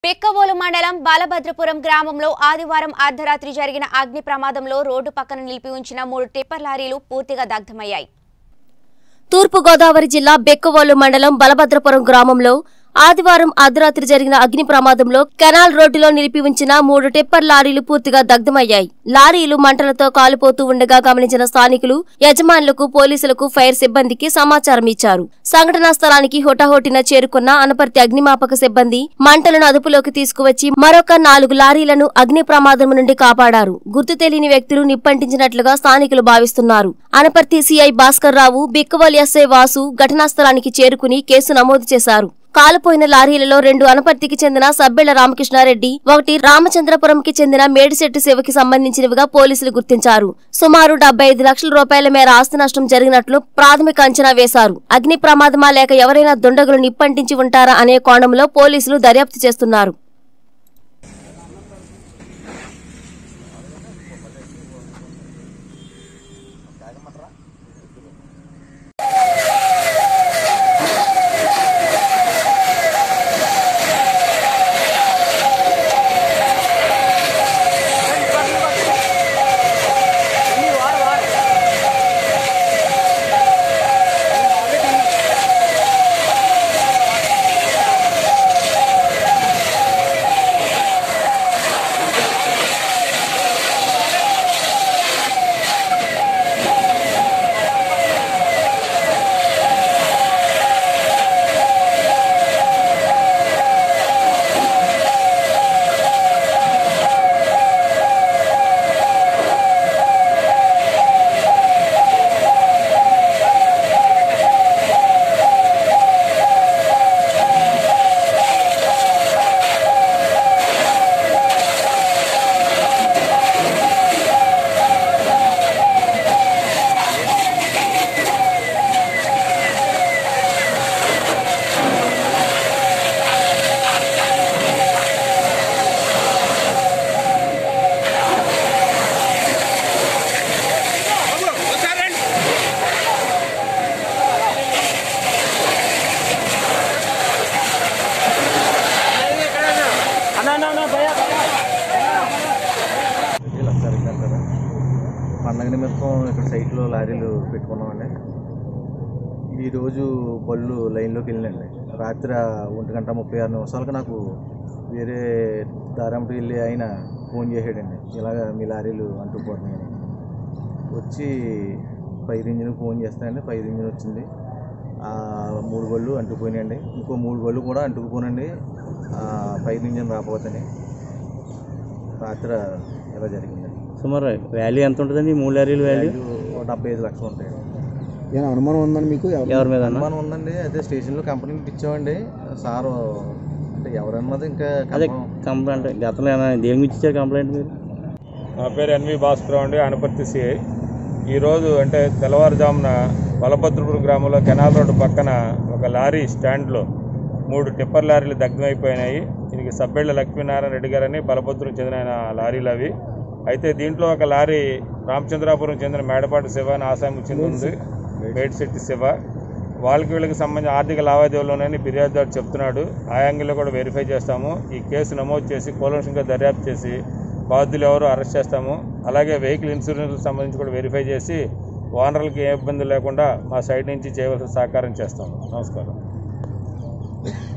పిక్కవోలు మండలం బాలభద్రపురం గ్రామంలో ఆదివారం అర్ధరాత్రి జరిగిన అగ్ని ప్రమాదంలో రోడ్డు పక్కన నిలిపి ఉంచిన మూడు టిప్పర్ లారీలు పూర్తిగా దగ్ధమయ్యాయి తూర్పుగోదావరి జిల్లా బెక్కవోలు మండలం బలభద్రపురం గ్రామంలో ఆదివారం అర్ధరాత్రి జరిగిన అగ్ని ప్రమాదంలో కెనాల్ రోడ్డులో నిలిపి ఉంచిన మూడు టిప్పర్ లారీలు పూర్తిగా దగ్ధమయ్యాయి లారీలు మంటలతో కాలిపోతూ ఉండగా గమనించిన స్థానికులు యజమానులకు పోలీసులకు ఫైర్ సిబ్బందికి సమాచారం ఇచ్చారు సంఘటనా స్థలానికి హుటాహుటిన చేరుకున్న అనపర్తి అగ్నిమాపక సిబ్బంది మంటలను అదుపులోకి తీసుకువచ్చి మరొక నాలుగు లారీలను అగ్ని ప్రమాదం నుండి కాపాడారు గుర్తు తెలియని వ్యక్తులు నిప్పంటించినట్లుగా స్థానికులు భావిస్తున్నారు అనపర్తి సిఐ భాస్కర్ రావు బిక్కవల్ ఎస్ఐ వాసు ఘటనా స్థలానికి చేరుకుని కేసు నమోదు చేశారు కాలిపోయిన లారీలలో రెండు అనపర్తికి చెందిన సబ్బెళ్ల రామకృష్ణారెడ్డి ఒకటి రామచంద్రపురంకి చెందిన మేడిశెట్టి శివకి సంబంధించినవిగా పోలీసులు గుర్తించారు సుమారు డెబ్బై ఐదు లక్షల రూపాయల మేర ఆస్తి నష్టం జరిగినట్లు ప్రాథమిక అంచనా వేశారు అగ్ని ప్రమాదమా లేక ఎవరైనా దుండగులు నిప్పంటించి ఉంటారా అనే కోణంలో పోలీసులు దర్యాప్తు చేస్తున్నారు ఇలా సరిగ్గా అంటారా పండగ నిమిత్తం ఇక్కడ సైట్లో లారీలు పెట్టుకున్నామండి ఈరోజు బళ్ళు లైన్లోకి వెళ్ళండి రాత్రి ఒంటి గంట ముప్పై ఆరు నిమిషాలకు నాకు వేరే దారంపు వెళ్ళి ఆయన ఫోన్ చేసాడండి ఇలాగ మీ లారీలు అంటుకుపోతున్నాయని వచ్చి ఫైర్ ఇంజిన్ ఫోన్ చేస్తానండి ఫైర్ ఇంజిన్ వచ్చింది ఆ మూడు బళ్ళు అంటుకుపోయినాయండి ఇంకో మూడు బళ్ళు కూడా అంటుకుపోనండి ఫైర్ ఇంజిన్ రాకపోతేనే రాత్రి ఇలా జరిగిందండి సుమారు వాల్యూ ఎంత ఉంటుందండి ఈ మూడు లారీల వాల్యూ వాల్యూ ఓ డెబ్బై ఐదు లక్షలు ఉంటాయండి ఏమైనా అనుమానం ఉందండి మీకు ఎవరు- ఎవరి మీద అన్న అనుమానం ఉందండి అదే స్టేషన్లో కంప్లైంట్ ఇచ్చామండి సారు అంటే ఎవరన్నది ఇంకా అదే కన్ఫర్మ్ కంప్లైంట్ గతంలో ఏమైనా దేని గురించి ఇచ్చారు కంప్లైంట్ మీరు నా పేరు ఎన్వి భాస్కర్ అండి అనపర్తి సిఐ ఈరోజు అంటే తెల్లవారుజామున బలభద్రపురం గ్రామంలో కెనాల్ రోడ్డు పక్కన ఒక లారీ స్టాండ్లో మూడు టిప్పర్ లారీలు దగ్ధమైపోయినాయి దీనికి సబ్బెళ్ళ లక్ష్మీనారాయణ రెడ్డి గారని బలభద్రం చెందిన ఆయన లారీలు అవి అయితే దీంట్లో ఒక లారీ రామచంద్రాపురం చెందిన మేడపాటి శివ అని ఆసాము చెందింది మేడిశెట్టి శివ వాళ్ళకి వీళ్ళకి సంబంధించిన ఆర్థిక లావాదేవీలోనని ఫిర్యాదుదారు చెప్తున్నాడు ఆ యాంగిల్లో కూడా వెరిఫై చేస్తాము ఈ కేసు నమోదు చేసి కూలంకంగా దర్యాప్తు చేసి బాధ్యులు ఎవరు అరెస్ట్ చేస్తాము అలాగే వెహికల్ ఇన్సూరెన్స్ సంబంధించి కూడా వెరిఫై చేసి ఓనర్లకి ఏ ఇబ్బంది లేకుండా మా సైడ్ నుంచి చేయవలసిన సహకారం చేస్తాము నమస్కారం